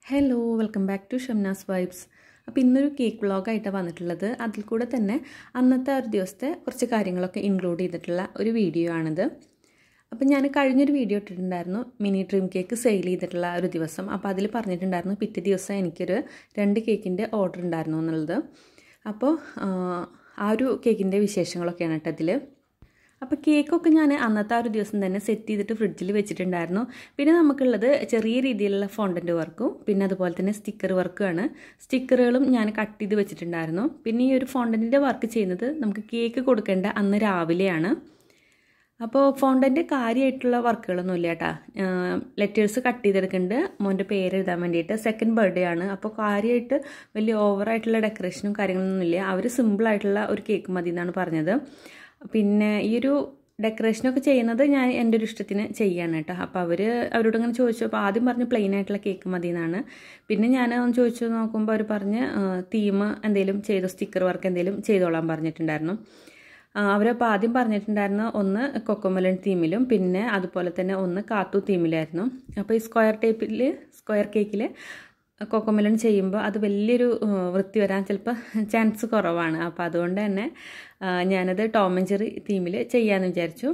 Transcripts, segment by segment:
hello welcome back to ഷംനാസ് vibes അപ്പോൾ ഇന്നൊരു കേക്ക് വ്ളോഗായിട്ടാണ് വന്നിട്ടുള്ളത് അതിൽ കൂടെ തന്നെ അന്നത്തെ ഒരു ദിവസത്തെ കുറച്ച് കാര്യങ്ങളൊക്കെ ഇൻക്ലൂഡ് ചെയ്തിട്ടുള്ള ഒരു വീഡിയോ ആണിത് അപ്പം ഞാൻ കഴിഞ്ഞൊരു വീഡിയോ ഇട്ടിട്ടുണ്ടായിരുന്നു മിനി ഡ്രീം കേക്ക് സെയിൽ ചെയ്തിട്ടുള്ള ഒരു ദിവസം അപ്പോൾ അതിൽ പറഞ്ഞിട്ടുണ്ടായിരുന്നു പിറ്റേ ദിവസം എനിക്കൊരു രണ്ട് കേക്കിൻ്റെ ഓർഡർ ഉണ്ടായിരുന്നു എന്നുള്ളത് അപ്പോൾ ആ ഒരു കേക്കിൻ്റെ വിശേഷങ്ങളൊക്കെയാണ് കേട്ടോ അതിൽ അപ്പോൾ കേക്കൊക്കെ ഞാൻ അന്നത്തെ ആ ഒരു ദിവസം തന്നെ സെറ്റ് ചെയ്തിട്ട് ഫ്രിഡ്ജിൽ വെച്ചിട്ടുണ്ടായിരുന്നു പിന്നെ നമുക്കുള്ളത് ചെറിയ രീതിയിലുള്ള ഫോണ്ടൻ്റ് വർക്കും പിന്നെ അതുപോലെ തന്നെ സ്റ്റിക്കർ വർക്കുമാണ് സ്റ്റിക്കറുകളും ഞാൻ കട്ട് ചെയ്ത് വെച്ചിട്ടുണ്ടായിരുന്നു പിന്നെ ഈ ഒരു ഫോണ്ടൻറ്റിൻ്റെ വർക്ക് ചെയ്യുന്നത് നമുക്ക് കേക്ക് കൊടുക്കേണ്ട അന്ന് രാവിലെയാണ് അപ്പോൾ ഫോണ്ടൻ്റ് കാര്യമായിട്ടുള്ള വർക്കുകളൊന്നും ഇല്ല കേട്ടാ ലെറ്റേഴ്സ് കട്ട് ചെയ്തെടുക്കുന്നുണ്ട് മോൻ്റെ പേര് എഴുതാൻ വേണ്ടിയിട്ട് സെക്കൻഡ് ബർത്ത്ഡേ ആണ് അപ്പോൾ കാര്യമായിട്ട് വലിയ ഓവറായിട്ടുള്ള ഡെക്കറേഷനും കാര്യങ്ങളൊന്നും ഇല്ല അവർ സിമ്പിളായിട്ടുള്ള ഒരു കേക്ക് മതി എന്നാണ് പറഞ്ഞത് പിന്നെ ഈ ഒരു ഡെക്കറേഷനൊക്കെ ചെയ്യുന്നത് ഞാൻ എൻ്റെ ഒരു ഇഷ്ടത്തിന് ചെയ്യാണ് കേട്ടോ അപ്പോൾ അവർ അവരോട് ഇങ്ങനെ ചോദിച്ചു അപ്പോൾ ആദ്യം പറഞ്ഞ് പ്ലെയിൻ ആയിട്ടുള്ള കേക്ക് മതി എന്നാണ് പിന്നെ ഞാൻ ഒന്ന് ചോദിച്ചു നോക്കുമ്പോൾ അവർ പറഞ്ഞ് തീം എന്തെങ്കിലും ചെയ്തോ സ്റ്റിക്കർ വർക്ക് എന്തെങ്കിലും ചെയ്തോളാൻ പറഞ്ഞിട്ടുണ്ടായിരുന്നു അവരപ്പോൾ ആദ്യം പറഞ്ഞിട്ടുണ്ടായിരുന്നു ഒന്ന് കൊക്കോമലൻ തീമിലും പിന്നെ അതുപോലെ തന്നെ ഒന്ന് കാത്തു തീമിലായിരുന്നു അപ്പോൾ ഈ സ്ക്വയർ ടേപ്പിൽ സ്ക്വയർ കേക്കിൽ കൊക്കോമലൻ ചെയ്യുമ്പോൾ അത് വലിയൊരു വൃത്തി വരാൻ ചിലപ്പോൾ ചാൻസ് കുറവാണ് അപ്പോൾ അതുകൊണ്ട് തന്നെ ഞാനത് ടോം ആൻഡ് ജെറി തീമിൽ ചെയ്യാമെന്ന് വിചാരിച്ചു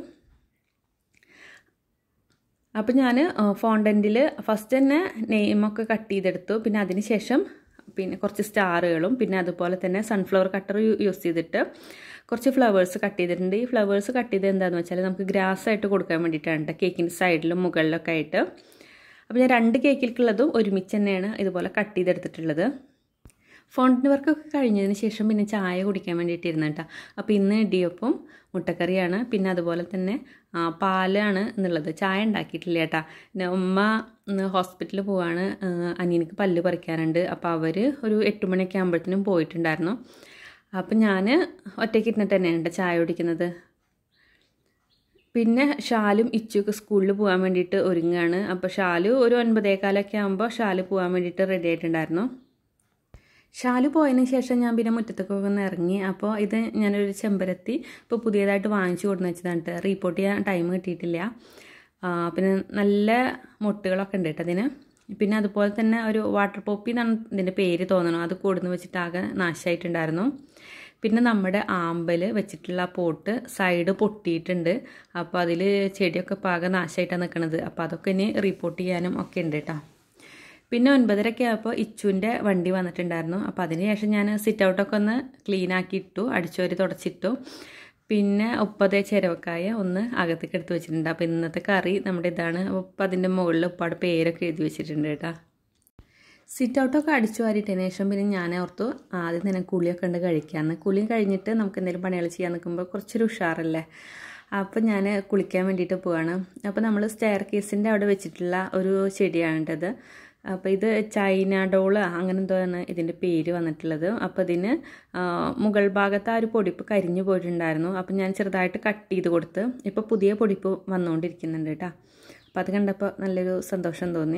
അപ്പോൾ ഞാൻ ഫോണ്ടൻറ്റിൽ ഫസ്റ്റ് തന്നെ നെയിമൊക്കെ കട്ട് ചെയ്തെടുത്തു പിന്നെ അതിന് ശേഷം പിന്നെ കുറച്ച് സ്റ്റാറുകളും പിന്നെ അതുപോലെ തന്നെ സൺഫ്ലവർ കട്ടർ യൂസ് ചെയ്തിട്ട് കുറച്ച് ഫ്ലവേഴ്സ് കട്ട് ചെയ്തിട്ടുണ്ട് ഈ ഫ്ലവേഴ്സ് കട്ട് ചെയ്ത് എന്താണെന്ന് വെച്ചാൽ നമുക്ക് ഗ്രാസ് ആയിട്ട് കൊടുക്കാൻ വേണ്ടിയിട്ടാണ് കേക്കിൻ്റെ സൈഡിലും മുകളിലൊക്കെ ആയിട്ട് അപ്പോൾ ഞാൻ രണ്ട് കേക്കിൽക്കുള്ളതും ഒരുമിച്ച് തന്നെയാണ് ഇതുപോലെ കട്ട് ചെയ്തെടുത്തിട്ടുള്ളത് ഫോണ്ടിന് വർക്കൊക്കെ കഴിഞ്ഞതിന് ശേഷം പിന്നെ ചായ കുടിക്കാൻ വേണ്ടിയിട്ടിരുന്നു കേട്ടോ അപ്പോൾ ഇന്ന് ഇടിയൊപ്പം മുട്ടക്കറിയാണ് പിന്നെ അതുപോലെ തന്നെ പാലാണ് എന്നുള്ളത് ചായ ഉണ്ടാക്കിയിട്ടില്ല കേട്ടാ പിന്നെ ഉമ്മ ഹോസ്പിറ്റലിൽ പോവാണ് അനിയനിക്ക് പല്ല് പറിക്കാനുണ്ട് അപ്പോൾ അവർ ഒരു എട്ട് മണിയൊക്കെ ആകുമ്പോഴത്തേനും പോയിട്ടുണ്ടായിരുന്നു അപ്പം ഞാൻ ഒറ്റയ്ക്ക് ഇരുന്നിട്ട് തന്നെയാണ് കേട്ടോ ചായ കുടിക്കുന്നത് പിന്നെ ഷാലും ഇച്ചുക്ക് സ്കൂളിൽ പോകാൻ വേണ്ടിയിട്ട് ഒരുങ്ങുകയാണ് അപ്പോൾ ഷാലു ഒരു ഒൻപതേകാലൊക്കെ ആകുമ്പോൾ ഷാല് പോകാൻ വേണ്ടിയിട്ട് റെഡി ആയിട്ടുണ്ടായിരുന്നു ഷാല് പോയതിന് ശേഷം ഞാൻ പിന്നെ മുറ്റത്തൊക്കെ ഒന്ന് ഇറങ്ങി അപ്പോൾ ഇത് ഞാനൊരു ചെമ്പരത്തി ഇപ്പോൾ പുതിയതായിട്ട് വാങ്ങിച്ചു കൊടുന്ന് വെച്ചതാണ് റീപ്പോർട്ട് ചെയ്യാൻ ടൈം കിട്ടിയിട്ടില്ല പിന്നെ നല്ല മുട്ടുകളൊക്കെ ഉണ്ട് കേട്ടോ അതിന് പിന്നെ അതുപോലെ തന്നെ ഒരു വാട്ടർ പോപ്പി എന്നാണ് ഇതിൻ്റെ പേര് തോന്നണം അത് കൊടുന്ന് വെച്ചിട്ട് ആകെ നാശമായിട്ടുണ്ടായിരുന്നു പിന്നെ നമ്മുടെ ആമ്പൽ വെച്ചിട്ടുള്ള പോട്ട് സൈഡ് പൊട്ടിയിട്ടുണ്ട് അപ്പോൾ അതിൽ ചെടിയൊക്കെ പാകം നാശമായിട്ടാണ് നിൽക്കുന്നത് അപ്പോൾ അതൊക്കെ ഇനി റിപ്പോർട്ട് ചെയ്യാനും ഒക്കെ ഉണ്ട് കേട്ടോ പിന്നെ ഒൻപതരയ്ക്ക് ആയപ്പോൾ ഇച്ചുവിൻ്റെ വണ്ടി വന്നിട്ടുണ്ടായിരുന്നു അപ്പോൾ അതിന് ശേഷം ഞാൻ സിറ്റ് ഔട്ടൊക്കെ ഒന്ന് ക്ലീൻ ആക്കി ഇട്ടു അടിച്ചുവരി തുടച്ചിട്ടു പിന്നെ ഉപ്പതേ ചിരവക്കായ ഒന്ന് അകത്തേക്ക് എടുത്ത് വെച്ചിട്ടുണ്ട് അപ്പോൾ ഇന്നത്തെ കറി നമ്മുടെ ഇതാണ് അപ്പോൾ അതിൻ്റെ മുകളിൽ ഉപ്പാട് പേരൊക്കെ എഴുതി വെച്ചിട്ടുണ്ട് കേട്ടോ സിറ്റ് ഔട്ടൊക്കെ അടിച്ചു വാരിയിട്ടതിന് ശേഷം പിന്നെ ഞാൻ ഓർത്തു ആദ്യം തന്നെ കുളിയൊക്കെ ഉണ്ട് കഴിക്കാമെന്ന് കുളി കഴിഞ്ഞിട്ട് നമുക്ക് എന്തെങ്കിലും പണികൾ ചെയ്യാൻ നിൽക്കുമ്പോൾ കുറച്ചൊരു ഉഷാറല്ലേ അപ്പോൾ ഞാൻ കുളിക്കാൻ വേണ്ടിയിട്ട് പോവാണ് അപ്പോൾ നമ്മൾ സ്റ്റെയർ കേസിൻ്റെ അവിടെ വെച്ചിട്ടുള്ള ഒരു ചെടിയാണ് കേട്ടത് അപ്പോൾ ഇത് ചൈന ഡോള് അങ്ങനെ എന്തോയാണ് ഇതിൻ്റെ പേര് വന്നിട്ടുള്ളത് അപ്പോൾ ഇതിന് മുകൾ ഭാഗത്ത് ആ ഒരു പൊടിപ്പ് കരിഞ്ഞു പോയിട്ടുണ്ടായിരുന്നു അപ്പോൾ ഞാൻ ചെറുതായിട്ട് കട്ട് ചെയ്ത് കൊടുത്ത് ഇപ്പോൾ പുതിയ പൊടിപ്പ് വന്നുകൊണ്ടിരിക്കുന്നുണ്ട് കേട്ടോ അപ്പോൾ അത് കണ്ടപ്പോൾ നല്ലൊരു സന്തോഷം തോന്നി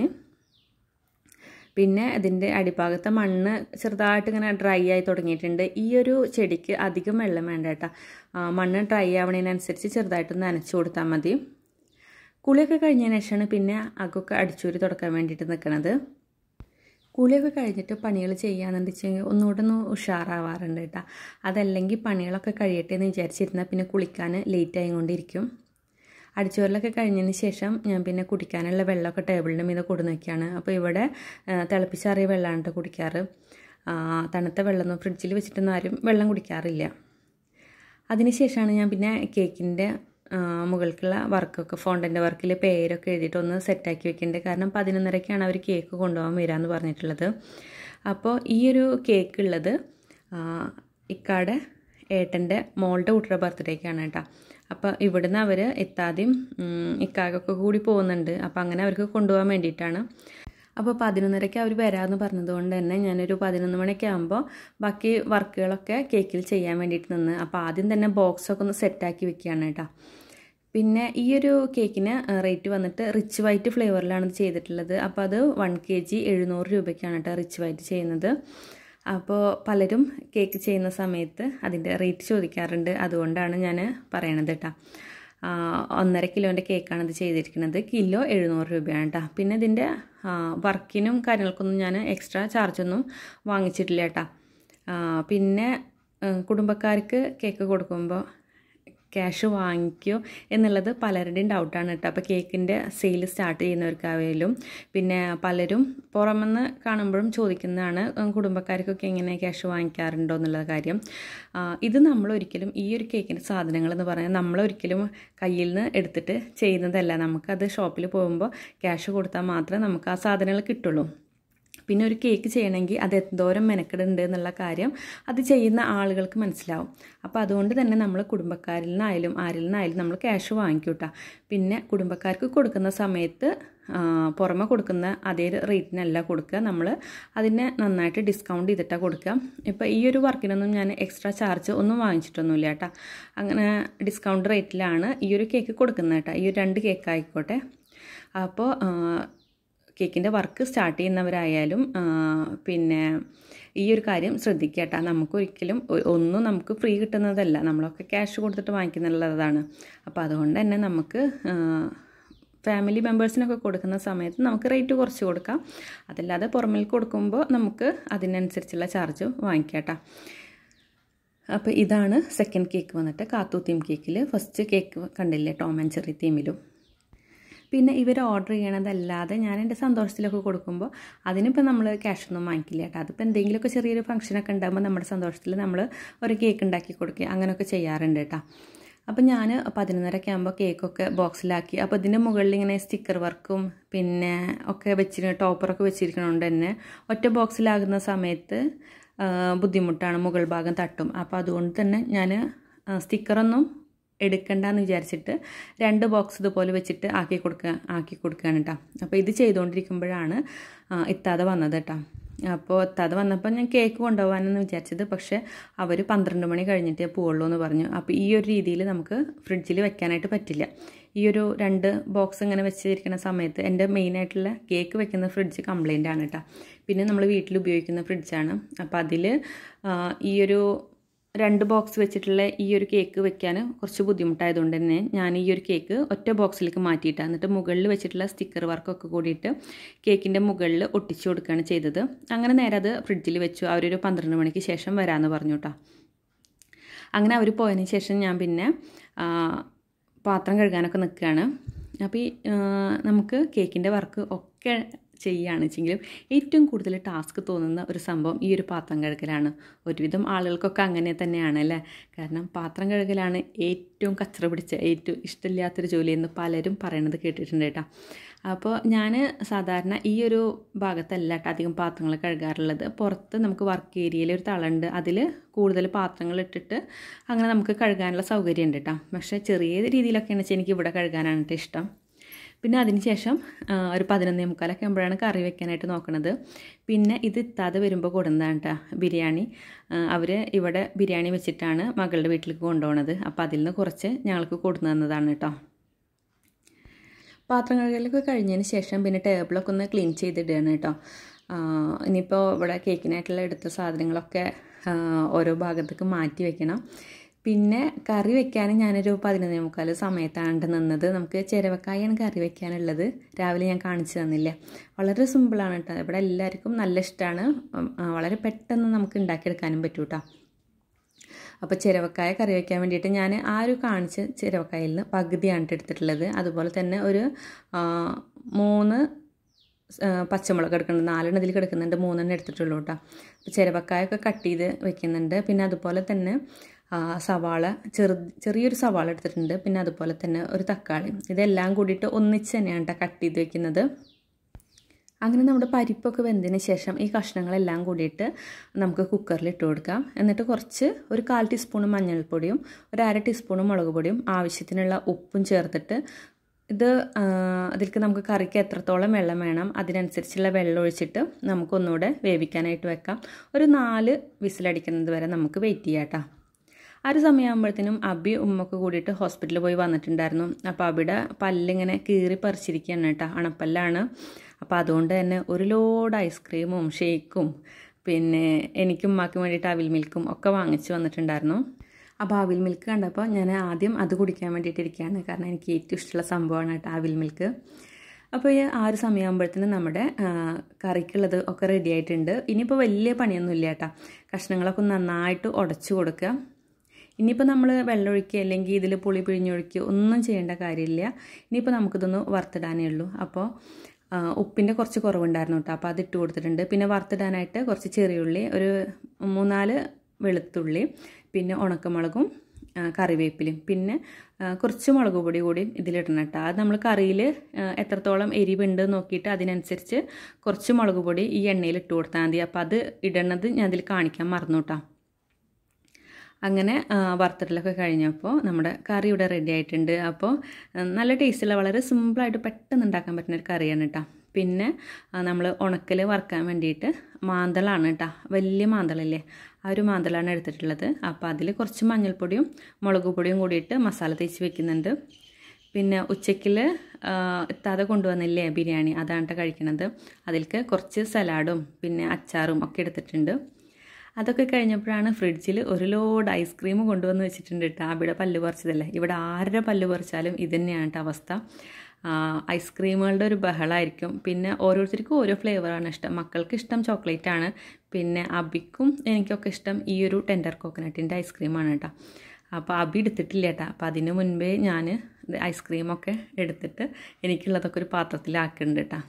പിന്നെ ഇതിൻ്റെ അടിഭാഗത്തെ മണ്ണ് ചെറുതായിട്ട് ഇങ്ങനെ ഡ്രൈ ആയി തുടങ്ങിയിട്ടുണ്ട് ഈ ഒരു ചെടിക്ക് അധികം വെള്ളം വേണ്ട കേട്ടോ മണ്ണ് ഡ്രൈ ആവണതിനനുസരിച്ച് ചെറുതായിട്ടൊന്ന് നനച്ചു കൊടുത്താൽ മതി കുളിയൊക്കെ കഴിഞ്ഞതിന് ശേഷമാണ് പിന്നെ അകൊക്കെ അടിച്ചൂരി തുടക്കാൻ വേണ്ടിയിട്ട് നിൽക്കുന്നത് കുളിയൊക്കെ കഴിഞ്ഞിട്ട് പണികൾ ചെയ്യാമെന്ന് വെച്ചെങ്കിൽ ഒന്നുകൂടെ ഒന്ന് ഉഷാറാവാറുണ്ട് കേട്ടോ അതല്ലെങ്കിൽ പണികളൊക്കെ കഴിയട്ടെ എന്ന് വിചാരിച്ചിരുന്നാൽ പിന്നെ കുളിക്കാൻ ലേറ്റ് ആയിക്കൊണ്ടിരിക്കും അടിച്ചുവരലൊക്കെ കഴിഞ്ഞതിന് ശേഷം ഞാൻ പിന്നെ കുടിക്കാനുള്ള വെള്ളമൊക്കെ ടേബിളിൻ്റെ മീതെ കൊടുന്ന് വയ്ക്കുകയാണ് അപ്പോൾ ഇവിടെ തിളപ്പിച്ചാറിയ വെള്ളമാണ് കേട്ടോ കുടിക്കാറ് തണുത്ത വെള്ളമൊന്നും ഫ്രിഡ്ജിൽ വെച്ചിട്ടൊന്നും ആരും വെള്ളം കുടിക്കാറില്ല അതിനുശേഷമാണ് ഞാൻ പിന്നെ കേക്കിൻ്റെ മുകൾക്കുള്ള വർക്കൊക്കെ ഫോണ്ടൻ്റെ വർക്കിൽ പേരൊക്കെ എഴുതിയിട്ട് ഒന്ന് സെറ്റാക്കി വെക്കേണ്ടത് കാരണം പതിനൊന്നരയ്ക്കാണ് അവർ കേക്ക് കൊണ്ടുപോകാൻ വരാമെന്ന് പറഞ്ഞിട്ടുള്ളത് അപ്പോൾ ഈ ഒരു കേക്ക് ഉള്ളത് ഇക്കാടെ ഏട്ടൻ്റെ മോളുടെ കുട്ടിയുടെ ബർത്ത്ഡേക്കാണ് കേട്ടോ അപ്പോൾ ഇവിടുന്ന് അവർ എത്താതെയും ഇക്കാകൊക്കെ കൂടി പോകുന്നുണ്ട് അപ്പോൾ അങ്ങനെ അവർക്ക് കൊണ്ടുപോകാൻ വേണ്ടിയിട്ടാണ് അപ്പോൾ പതിനൊന്നരയ്ക്ക് അവർ വരാമെന്ന് പറഞ്ഞതുകൊണ്ട് തന്നെ ഞാനൊരു പതിനൊന്ന് മണിയൊക്കെ ആകുമ്പോൾ ബാക്കി വർക്കുകളൊക്കെ കേക്കിൽ ചെയ്യാൻ വേണ്ടിയിട്ട് നിന്ന് അപ്പോൾ ആദ്യം തന്നെ ബോക്സൊക്കെ ഒന്ന് സെറ്റാക്കി വെക്കുകയാണ് കേട്ടോ പിന്നെ ഈ ഒരു കേക്കിന് റേറ്റ് വന്നിട്ട് റിച്ച് വൈറ്റ് ഫ്ലേവറിലാണ് ഇത് ചെയ്തിട്ടുള്ളത് അപ്പോൾ അത് വൺ കെ ജി എഴുന്നൂറ് രൂപയ്ക്കാണ് കേട്ടോ റിച്ച് വൈറ്റ് ചെയ്യുന്നത് അപ്പോൾ പലരും കേക്ക് ചെയ്യുന്ന സമയത്ത് അതിൻ്റെ റേറ്റ് ചോദിക്കാറുണ്ട് അതുകൊണ്ടാണ് ഞാൻ പറയണത് കേട്ടോ ഒന്നര കിലോൻ്റെ കേക്കാണ് ഇത് ചെയ്തിരിക്കുന്നത് കിലോ എഴുന്നൂറ് രൂപയാണ് കേട്ടോ പിന്നെ ഇതിൻ്റെ വർക്കിനും കാര്യങ്ങൾക്കൊന്നും ഞാൻ എക്സ്ട്രാ ചാർജൊന്നും വാങ്ങിച്ചിട്ടില്ല കേട്ടോ പിന്നെ കുടുംബക്കാർക്ക് കേക്ക് കൊടുക്കുമ്പോൾ ക്യാഷ് വാങ്ങിക്കോ എന്നുള്ളത് പലരുടെയും ഡൗട്ടാണ് കേട്ടോ അപ്പോൾ കേക്കിൻ്റെ സെയിൽ സ്റ്റാർട്ട് ചെയ്യുന്നവർക്കായാലും പിന്നെ പലരും പുറമെന്ന് കാണുമ്പോഴും ചോദിക്കുന്നതാണ് കുടുംബക്കാർക്കൊക്കെ എങ്ങനെ ക്യാഷ് വാങ്ങിക്കാറുണ്ടോ എന്നുള്ള കാര്യം ഇത് നമ്മൾ ഒരിക്കലും ഈ ഒരു കേക്കിൻ്റെ സാധനങ്ങൾ എന്ന് പറഞ്ഞാൽ നമ്മൾ ഒരിക്കലും കയ്യിൽ നിന്ന് എടുത്തിട്ട് ചെയ്യുന്നതല്ല നമുക്കത് ഷോപ്പിൽ പോകുമ്പോൾ ക്യാഷ് കൊടുത്താൽ മാത്രമേ നമുക്ക് ആ സാധനങ്ങൾ കിട്ടുള്ളൂ പിന്നെ ഒരു കേക്ക് ചെയ്യണമെങ്കിൽ അത് എന്തോരം മെനക്കെടുണ്ട് എന്നുള്ള കാര്യം അത് ചെയ്യുന്ന ആളുകൾക്ക് മനസ്സിലാവും അപ്പോൾ അതുകൊണ്ട് തന്നെ നമ്മൾ കുടുംബക്കാരിൽ നിന്നായാലും ആരിൽ നിന്നായാലും നമ്മൾ ക്യാഷ് വാങ്ങിക്കൂട്ടാ പിന്നെ കുടുംബക്കാർക്ക് കൊടുക്കുന്ന സമയത്ത് പുറമെ കൊടുക്കുന്ന അതേ റേറ്റിനല്ല കൊടുക്കുക നമ്മൾ അതിനെ നന്നായിട്ട് ഡിസ്കൗണ്ട് ചെയ്തിട്ടാണ് കൊടുക്കുക ഇപ്പോൾ ഈ ഒരു വർക്കിനൊന്നും ഞാൻ എക്സ്ട്രാ ചാർജ് ഒന്നും വാങ്ങിച്ചിട്ടൊന്നുമില്ല കേട്ടോ അങ്ങനെ ഡിസ്കൗണ്ട് റേറ്റിലാണ് ഈ ഒരു കേക്ക് കൊടുക്കുന്നത് കേട്ടോ ഈ ഒരു രണ്ട് കേക്ക് ആയിക്കോട്ടെ അപ്പോൾ കേക്കിൻ്റെ വർക്ക് സ്റ്റാർട്ട് ചെയ്യുന്നവരായാലും പിന്നെ ഈ ഒരു കാര്യം ശ്രദ്ധിക്കുക കേട്ടോ നമുക്കൊരിക്കലും ഒന്നും നമുക്ക് ഫ്രീ കിട്ടുന്നതല്ല നമ്മളൊക്കെ ക്യാഷ് കൊടുത്തിട്ട് വാങ്ങിക്കുന്നുള്ളതാണ് അപ്പോൾ അതുകൊണ്ട് തന്നെ നമുക്ക് ഫാമിലി മെമ്പേഴ്സിനൊക്കെ കൊടുക്കുന്ന സമയത്ത് നമുക്ക് റേറ്റ് കുറച്ച് കൊടുക്കാം അതല്ലാതെ പുറമേൽ കൊടുക്കുമ്പോൾ നമുക്ക് അതിനനുസരിച്ചുള്ള ചാർജ് വാങ്ങിക്കാം കേട്ടോ അപ്പോൾ ഇതാണ് സെക്കൻഡ് കേക്ക് വന്നിട്ട് കാത്തു തീം കേക്കിൽ ഫസ്റ്റ് കേക്ക് കണ്ടില്ലേ ടോം ആൻഡ് ചെറി തീമിലും പിന്നെ ഇവർ ഓർഡർ ചെയ്യണതല്ലാതെ ഞാൻ എൻ്റെ സന്തോഷത്തിലൊക്കെ കൊടുക്കുമ്പോൾ അതിനിപ്പോൾ നമ്മൾ ക്യാഷൊന്നും വാങ്ങിക്കില്ല കേട്ടോ അതിപ്പോൾ എന്തെങ്കിലുമൊക്കെ ചെറിയൊരു ഫംഗ്ഷനൊക്കെ ഉണ്ടാകുമ്പോൾ നമ്മുടെ സന്തോഷത്തിൽ നമ്മൾ ഒരു കേക്ക് ഉണ്ടാക്കി കൊടുക്കുക അങ്ങനെയൊക്കെ ചെയ്യാറുണ്ട് കേട്ടോ അപ്പോൾ ഞാൻ പതിനൊന്നരയൊക്കെ ആകുമ്പോൾ കേക്കൊക്കെ ബോക്സിലാക്കി അപ്പോൾ ഇതിൻ്റെ മുകളിൽ ഇങ്ങനെ സ്റ്റിക്കർ വർക്കും പിന്നെ ഒക്കെ വെച്ചിട്ട് ടോപ്പറൊക്കെ വെച്ചിരിക്കണോണ്ട് തന്നെ ഒറ്റ ബോക്സിലാകുന്ന സമയത്ത് ബുദ്ധിമുട്ടാണ് മുകൾ ഭാഗം തട്ടും അപ്പോൾ അതുകൊണ്ട് തന്നെ ഞാൻ സ്റ്റിക്കറൊന്നും എടുക്കണ്ടെന്ന് വിചാരിച്ചിട്ട് രണ്ട് ബോക്സ് ഇതുപോലെ വെച്ചിട്ട് ആക്കി കൊടുക്കുക ആക്കി കൊടുക്കുകയാണ് കേട്ടോ അപ്പോൾ ഇത് ചെയ്തുകൊണ്ടിരിക്കുമ്പോഴാണ് എത്താതെ വന്നത് കേട്ടോ അപ്പോൾ എത്താതെ വന്നപ്പോൾ ഞാൻ കേക്ക് കൊണ്ടുപോകാനെന്ന് വിചാരിച്ചത് പക്ഷേ അവർ പന്ത്രണ്ട് മണി കഴിഞ്ഞിട്ടേ പോവുള്ളൂ എന്ന് പറഞ്ഞു അപ്പോൾ ഈ ഒരു രീതിയിൽ നമുക്ക് ഫ്രിഡ്ജിൽ വെക്കാനായിട്ട് പറ്റില്ല ഈ ഒരു രണ്ട് ബോക്സ് ഇങ്ങനെ വെച്ചിരിക്കുന്ന സമയത്ത് എൻ്റെ മെയിനായിട്ടുള്ള കേക്ക് വെക്കുന്ന ഫ്രിഡ്ജ് കംപ്ലൈൻ്റ് ആണ് കേട്ടോ പിന്നെ നമ്മൾ വീട്ടിൽ ഉപയോഗിക്കുന്ന ഫ്രിഡ്ജാണ് അപ്പോൾ അതിൽ ഈ ഒരു രണ്ട് ബോക്സ് വെച്ചിട്ടുള്ള ഈ ഒരു കേക്ക് വെക്കാൻ കുറച്ച് ബുദ്ധിമുട്ടായതുകൊണ്ട് തന്നെ ഞാൻ ഈ ഒരു കേക്ക് ഒറ്റ ബോക്സിലേക്ക് മാറ്റിയിട്ടാണ് എന്നിട്ട് മുകളിൽ വെച്ചിട്ടുള്ള സ്റ്റിക്കർ വർക്കൊക്കെ കൂടിയിട്ട് കേക്കിൻ്റെ മുകളിൽ ഒട്ടിച്ചു കൊടുക്കുകയാണ് ചെയ്തത് അങ്ങനെ നേരെ അത് ഫ്രിഡ്ജിൽ വെച്ചു അവരൊരു പന്ത്രണ്ട് മണിക്ക് ശേഷം വരാമെന്ന് പറഞ്ഞു കേട്ടോ അങ്ങനെ അവർ പോയതിന് ശേഷം ഞാൻ പിന്നെ പാത്രം കഴുകാനൊക്കെ നിൽക്കുകയാണ് അപ്പോൾ ഈ നമുക്ക് കേക്കിൻ്റെ വർക്ക് ഒക്കെ ചെയ്യുകയാണ് വെച്ചെങ്കിലും ഏറ്റവും കൂടുതൽ ടാസ്ക് തോന്നുന്ന ഒരു സംഭവം ഈ ഒരു പാത്രം കഴുകലാണ് ഒരുവിധം ആളുകൾക്കൊക്കെ അങ്ങനെ തന്നെയാണ് അല്ലേ കാരണം പാത്രം കഴുകലാണ് ഏറ്റവും കച്ചറ പിടിച്ച ഏറ്റവും ഇഷ്ടമില്ലാത്തൊരു ജോലി എന്ന് പലരും പറയണത് കേട്ടിട്ടുണ്ട് കേട്ടോ അപ്പോൾ ഞാൻ സാധാരണ ഈ ഒരു ഭാഗത്തല്ല കേട്ടോ അധികം പാത്രങ്ങൾ കഴുകാറുള്ളത് പുറത്ത് നമുക്ക് വർക്ക് ഏരിയയിൽ ഒരു തളുണ്ട് അതിൽ കൂടുതൽ പാത്രങ്ങൾ ഇട്ടിട്ട് അങ്ങനെ നമുക്ക് കഴുകാനുള്ള സൗകര്യം ഉണ്ട് കേട്ടോ പക്ഷേ ചെറിയ രീതിയിലൊക്കെയാണ് വെച്ചാൽ എനിക്ക് ഇവിടെ കഴുകാനാണ് കേട്ടോ ഇഷ്ടം പിന്നെ അതിന് ശേഷം ഒരു പതിനൊന്നേ മുക്കാലൊക്കെ ആകുമ്പോഴാണ് കറി വെക്കാനായിട്ട് നോക്കണത് പിന്നെ ഇത് എത്താതെ വരുമ്പോൾ കൊടുന്നതാണ് കേട്ടോ ബിരിയാണി അവർ ഇവിടെ ബിരിയാണി വെച്ചിട്ടാണ് മകളുടെ വീട്ടിലേക്ക് കൊണ്ടുപോകുന്നത് അപ്പോൾ അതിൽ നിന്ന് കുറച്ച് ഞങ്ങൾക്ക് കൊടുന്നു തന്നതാണ് കേട്ടോ പാത്രം കഴുകലൊക്കെ കഴിഞ്ഞതിന് ശേഷം പിന്നെ ടേബിളൊക്കെ ഒന്ന് ക്ലീൻ ചെയ്തിടുകയാണ് കേട്ടോ ഇനിയിപ്പോൾ ഇവിടെ കേക്കിനായിട്ടുള്ള എടുത്ത സാധനങ്ങളൊക്കെ ഓരോ ഭാഗത്തേക്ക് മാറ്റി വെക്കണം പിന്നെ കറി വെക്കാൻ ഞാനൊരു പതിനൊന്നേ മുക്കാൽ സമയത്താണ് നിന്നത് നമുക്ക് ചിരവക്കായാണ് കറി വെക്കാനുള്ളത് രാവിലെ ഞാൻ കാണിച്ചു തന്നില്ല വളരെ സിമ്പിളാണ് കേട്ടോ ഇവിടെ എല്ലാവർക്കും നല്ല ഇഷ്ടമാണ് വളരെ പെട്ടെന്ന് നമുക്ക് ഉണ്ടാക്കിയെടുക്കാനും പറ്റൂ കേട്ടോ അപ്പോൾ ചിരവക്കായ കറി വയ്ക്കാൻ വേണ്ടിയിട്ട് ഞാൻ ആ ഒരു കാണിച്ച ചിരവക്കായിൽ നിന്ന് പകുതിയാണ് എടുത്തിട്ടുള്ളത് അതുപോലെ തന്നെ ഒരു മൂന്ന് പച്ചമുളക് എടുക്കുന്നുണ്ട് നാലെണ്ണം ഇതിൽ കിടക്കുന്നുണ്ട് മൂന്നെണ്ണം എടുത്തിട്ടുള്ളൂ കേട്ടോ അപ്പോൾ ചിരവക്കായൊക്കെ കട്ട് ചെയ്ത് വെക്കുന്നുണ്ട് പിന്നെ അതുപോലെ തന്നെ സവാള ചെറു ചെറിയൊരു സവാള എടുത്തിട്ടുണ്ട് പിന്നെ അതുപോലെ തന്നെ ഒരു തക്കാളി ഇതെല്ലാം കൂടിയിട്ട് ഒന്നിച്ച് തന്നെയാണ് കേട്ടോ കട്ട് ചെയ്ത് വെക്കുന്നത് അങ്ങനെ നമ്മുടെ പരിപ്പൊക്കെ വെന്തതിന് ശേഷം ഈ കഷ്ണങ്ങളെല്ലാം കൂടിയിട്ട് നമുക്ക് കുക്കറിൽ ഇട്ട് കൊടുക്കാം എന്നിട്ട് കുറച്ച് ഒരു കാൽ ടീസ്പൂൺ മഞ്ഞൾപ്പൊടിയും ഒരു അര ടീസ്പൂൺ മുളക് പൊടിയും ആവശ്യത്തിനുള്ള ഉപ്പും ചേർത്തിട്ട് ഇത് അതിലേക്ക് നമുക്ക് കറിക്ക് എത്രത്തോളം വെള്ളം വേണം അതിനനുസരിച്ചുള്ള വെള്ളം ഒഴിച്ചിട്ട് നമുക്കൊന്നുകൂടെ വേവിക്കാനായിട്ട് വെക്കാം ഒരു നാല് വിസിലടിക്കുന്നത് വരെ നമുക്ക് വെയിറ്റ് ചെയ്യാം കേട്ടോ ആ ഒരു സമയമാകുമ്പോഴത്തേനും അബി ഉമ്മൊക്കെ കൂടിയിട്ട് ഹോസ്പിറ്റലിൽ പോയി വന്നിട്ടുണ്ടായിരുന്നു അപ്പോൾ അവിടെ പല്ലിങ്ങനെ കീറി പറിച്ചിരിക്കുകയാണ് കേട്ടോ അണപ്പല്ലാണ് അപ്പോൾ അതുകൊണ്ട് തന്നെ ഒരു ലോഡ് ഐസ്ക്രീമും ഷേക്കും പിന്നെ എനിക്കും ഉമ്മാക്കും വേണ്ടിയിട്ട് അവിൽ മിൽക്കും ഒക്കെ വാങ്ങിച്ച് വന്നിട്ടുണ്ടായിരുന്നു അപ്പോൾ അവിൽ മിൽക്ക് കണ്ടപ്പോൾ ഞാൻ ആദ്യം അത് കുടിക്കാൻ വേണ്ടിയിട്ടിരിക്കുകയാണ് കാരണം എനിക്ക് ഏറ്റവും ഇഷ്ടമുള്ള സംഭവമാണ് കേട്ടോ അവിൽ മിൽക്ക് അപ്പോൾ ഈ ആ ഒരു സമയമാകുമ്പോഴത്തേനും നമ്മുടെ കറിക്കുള്ളത് ഒക്കെ റെഡി ആയിട്ടുണ്ട് ഇനിയിപ്പോൾ വലിയ പണിയൊന്നുമില്ല കേട്ടോ കഷ്ണങ്ങളൊക്കെ നന്നായിട്ട് ഉടച്ചു കൊടുക്കുക ഇനിയിപ്പോൾ നമ്മൾ വെള്ളമൊഴിക്കുക അല്ലെങ്കിൽ ഇതിൽ പുളി പിഴിഞ്ഞൊഴിക്കുക ഒന്നും ചെയ്യേണ്ട കാര്യമില്ല ഇനിയിപ്പോൾ നമുക്കിതൊന്ന് വറുത്തിടാനേ ഉള്ളൂ അപ്പോൾ ഉപ്പിൻ്റെ കുറച്ച് കുറവുണ്ടായിരുന്നു കേട്ടോ അപ്പോൾ അത് ഇട്ട് കൊടുത്തിട്ടുണ്ട് പിന്നെ വറുത്തിടാനായിട്ട് കുറച്ച് ചെറിയുള്ളി ഒരു മൂന്നാല് വെളുത്തുള്ളി പിന്നെ ഉണക്കമുളകും കറിവേപ്പിലും പിന്നെ കുറച്ച് മുളക് പൊടി കൂടി ഇതിലിടണം കേട്ടോ അത് നമ്മൾ കറിയിൽ എത്രത്തോളം എരിവുണ്ട് നോക്കിയിട്ട് അതിനനുസരിച്ച് കുറച്ച് മുളക് പൊടി ഈ എണ്ണയിൽ ഇട്ട് കൊടുത്താൽ മതി അപ്പോൾ അത് ഇടണത് ഞാൻ അതിൽ കാണിക്കാൻ മറന്നു കേട്ടോ അങ്ങനെ വറുത്തിട്ടലൊക്കെ കഴിഞ്ഞപ്പോൾ നമ്മുടെ കറി ഇവിടെ റെഡി ആയിട്ടുണ്ട് അപ്പോൾ നല്ല ടേസ്റ്റുള്ള വളരെ സിമ്പിളായിട്ട് പെട്ടെന്ന് ഉണ്ടാക്കാൻ പറ്റുന്ന ഒരു കറിയാണ് കേട്ടോ പിന്നെ നമ്മൾ ഉണക്കൽ വറുക്കാൻ വേണ്ടിയിട്ട് മാന്തളാണ് കേട്ടോ വലിയ മാന്തളല്ലേ ആ ഒരു മാന്തളാണ് എടുത്തിട്ടുള്ളത് അപ്പോൾ അതിൽ കുറച്ച് മഞ്ഞൾപ്പൊടിയും മുളക് പൊടിയും കൂടിയിട്ട് മസാല തേച്ച് വെക്കുന്നുണ്ട് പിന്നെ ഉച്ചയ്ക്കിൽ എത്താതെ കൊണ്ടുവന്നില്ലേ ബിരിയാണി അതാണ് കഴിക്കണത് അതിലേക്ക് കുറച്ച് സലാഡും പിന്നെ അച്ചാറും ഒക്കെ എടുത്തിട്ടുണ്ട് അതൊക്കെ കഴിഞ്ഞപ്പോഴാണ് ഫ്രിഡ്ജിൽ ഒരു ലോഡ് ഐസ്ക്രീം കൊണ്ടുവന്ന് വെച്ചിട്ടുണ്ട് കേട്ടോ അവിടെ പല്ല് പറിച്ചതല്ലേ ഇവിടെ ആരുടെ പല്ല് പറിച്ചാലും ഇത് തന്നെയാണ് കേട്ടോ അവസ്ഥ ഐസ്ക്രീമുകളുടെ ഒരു ബഹളമായിരിക്കും പിന്നെ ഓരോരുത്തർക്കും ഓരോ ഫ്ലേവറാണ് ഇഷ്ടം മക്കൾക്ക് ഇഷ്ടം ചോക്ലേറ്റ് ആണ് പിന്നെ അബിക്കും എനിക്കൊക്കെ ഇഷ്ടം ഈ ഒരു ടെൻഡർ കോക്കനട്ടിൻ്റെ ഐസ്ക്രീമാണ് കേട്ടോ അപ്പോൾ അബി എടുത്തിട്ടില്ല കേട്ടോ അപ്പോൾ അതിന് മുൻപേ ഞാൻ ഐസ്ക്രീമൊക്കെ എടുത്തിട്ട് എനിക്കുള്ളതൊക്കെ ഒരു പാത്രത്തിലാക്കുന്നുണ്ട് കേട്ടോ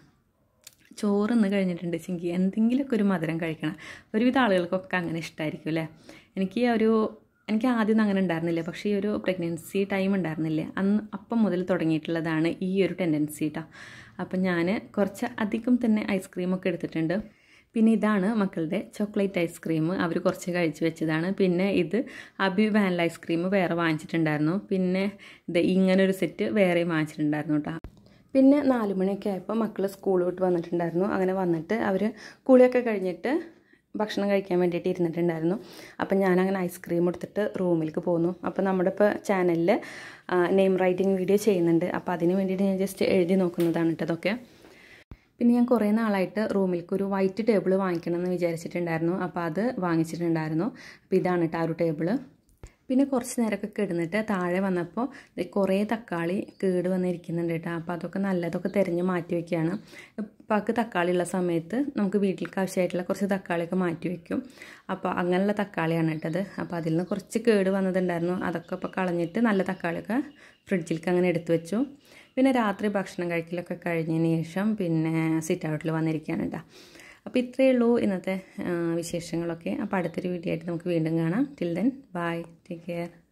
ചോറ് ഇന്ന് കഴിഞ്ഞിട്ടുണ്ട് ചെങ്കിൽ എന്തെങ്കിലുമൊക്കെ ഒരു മധുരം കഴിക്കണം ഒരുവിധ ആളുകൾക്കൊക്കെ അങ്ങനെ ഇഷ്ടമായിരിക്കും അല്ലേ എനിക്ക് ഒരു എനിക്ക് ആദ്യം അങ്ങനെ ഉണ്ടായിരുന്നില്ല പക്ഷേ ഈ ഒരു പ്രഗ്നൻസി ടൈം ഉണ്ടായിരുന്നില്ലേ അന്ന് അപ്പം മുതൽ തുടങ്ങിയിട്ടുള്ളതാണ് ഈ ഒരു ടെൻഡൻസി കേട്ടോ അപ്പം ഞാൻ കുറച്ച് അധികം തന്നെ ഐസ്ക്രീമൊക്കെ എടുത്തിട്ടുണ്ട് പിന്നെ ഇതാണ് മക്കളുടെ ചോക്ലേറ്റ് ഐസ്ക്രീം അവർ കുറച്ച് കഴിച്ച് വെച്ചതാണ് പിന്നെ ഇത് അബി വാനില ഐസ്ക്രീം വേറെ വാങ്ങിച്ചിട്ടുണ്ടായിരുന്നു പിന്നെ ഇത് ഇങ്ങനൊരു സെറ്റ് വേറെയും വാങ്ങിച്ചിട്ടുണ്ടായിരുന്നു കേട്ടോ പിന്നെ നാല് മണിയൊക്കെ ആയപ്പോൾ മക്കൾ സ്കൂൾ വിട്ട് വന്നിട്ടുണ്ടായിരുന്നു അങ്ങനെ വന്നിട്ട് അവർ കുളിയൊക്കെ കഴിഞ്ഞിട്ട് ഭക്ഷണം കഴിക്കാൻ വേണ്ടിയിട്ട് ഇരുന്നിട്ടുണ്ടായിരുന്നു അപ്പം ഞാനങ്ങനെ ഐസ്ക്രീം എടുത്തിട്ട് റൂമിലേക്ക് പോന്നു അപ്പോൾ നമ്മുടെ ഇപ്പോൾ ചാനലിൽ നെയിം റൈറ്റിംഗ് വീഡിയോ ചെയ്യുന്നുണ്ട് അപ്പോൾ അതിന് വേണ്ടിയിട്ട് ഞാൻ ജസ്റ്റ് എഴുതി നോക്കുന്നതാണ് കേട്ടോ അതൊക്കെ പിന്നെ ഞാൻ കുറേ നാളായിട്ട് റൂമിലേക്ക് ഒരു വൈറ്റ് ടേബിൾ വാങ്ങിക്കണം എന്ന് വിചാരിച്ചിട്ടുണ്ടായിരുന്നു അപ്പോൾ അത് വാങ്ങിച്ചിട്ടുണ്ടായിരുന്നു അപ്പോൾ ഇതാണ് കേട്ടോ ആ ഒരു ടേബിൾ പിന്നെ കുറച്ച് നേരമൊക്കെ കിടന്നിട്ട് താഴെ വന്നപ്പോൾ കുറേ തക്കാളി കേട് വന്നിരിക്കുന്നുണ്ട് കേട്ടോ അപ്പോൾ അതൊക്കെ നല്ലതൊക്കെ തിരഞ്ഞ് മാറ്റി വയ്ക്കുകയാണ് ഇപ്പൊക്ക് തക്കാളി ഉള്ള സമയത്ത് നമുക്ക് വീട്ടിലേക്ക് ആവശ്യമായിട്ടുള്ള കുറച്ച് തക്കാളിയൊക്കെ മാറ്റി വയ്ക്കും അപ്പോൾ അങ്ങനെയുള്ള തക്കാളിയാണ് കേട്ടത് അപ്പോൾ അതിൽ നിന്ന് കുറച്ച് കേട് വന്നതുണ്ടായിരുന്നു അതൊക്കെ ഇപ്പോൾ കളഞ്ഞിട്ട് നല്ല തക്കാളിയൊക്കെ ഫ്രിഡ്ജിലേക്ക് അങ്ങനെ എടുത്തു വെച്ചു പിന്നെ രാത്രി ഭക്ഷണം കഴിക്കലൊക്കെ കഴിഞ്ഞതിന് ശേഷം പിന്നെ സിറ്റ് ഔട്ടിൽ വന്നിരിക്കുകയാണ് കേട്ടോ അപ്പോൾ ഇത്രയേ ഉള്ളൂ ഇന്നത്തെ വിശേഷങ്ങളൊക്കെ അപ്പോൾ അടുത്തൊരു വീഡിയോ ആയിട്ട് നമുക്ക് വീണ്ടും കാണാം till then bye take care